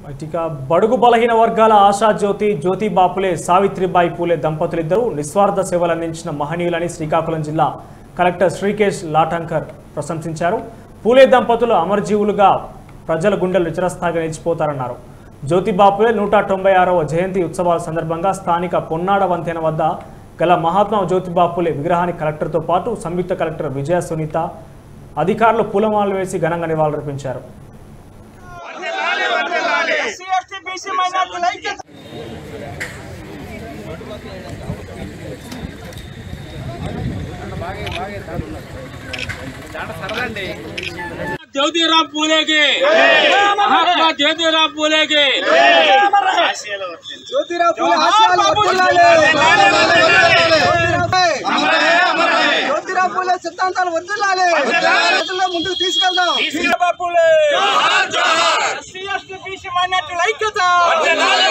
ఇక బడుగు బలహీన వర్గాల ఆశా జ్యోతి జ్యోతి బాపులే సావిత్రిబాయి పూలే దంపతులిద్దరూ నిస్వార్థ సేవలు అందించిన మహనీయులని శ్రీకాకుళం జిల్లా కలెక్టర్ శ్రీకేష్ లాటంకర్ ప్రశంసించారు పూలే దంపతులు అమరజీవులుగా ప్రజల గుండెలు చిరస్థాయిగా నిలిచిపోతారన్నారు జ్యోతి బాపులే నూట తొంభై ఆరవ జయంతి ఉత్సవాల సందర్భంగా స్థానిక పొన్నాడ వంతెన వద్ద గల మహాత్మా జ్యోతి బాపులే విగ్రహానికి కలెక్టర్తో పాటు సంయుక్త కలెక్టర్ విజయ సునీత అధికారులు పూలమాలలు వేసి ఘనంగా నివాళులర్పించారు ఎస్సీ ఎస్టీ బీసీ మైనార్టీల ఐక్యత ज्योतिराव फूले के महात्मा ज्योतिराव फूले के జ్యోతిరావు పూలే ఆశయాలు వర్ధిల్లాలి. జ్యోతిరావు పూలే సిద్ధాంతాలు వర్దిల్లాలి ప్రజల్లో ముందుకు తీసుకెళ్దాం फूले ఎస్సీ ఎస్టీ బీసీ మైనార్టీల ఐక్యత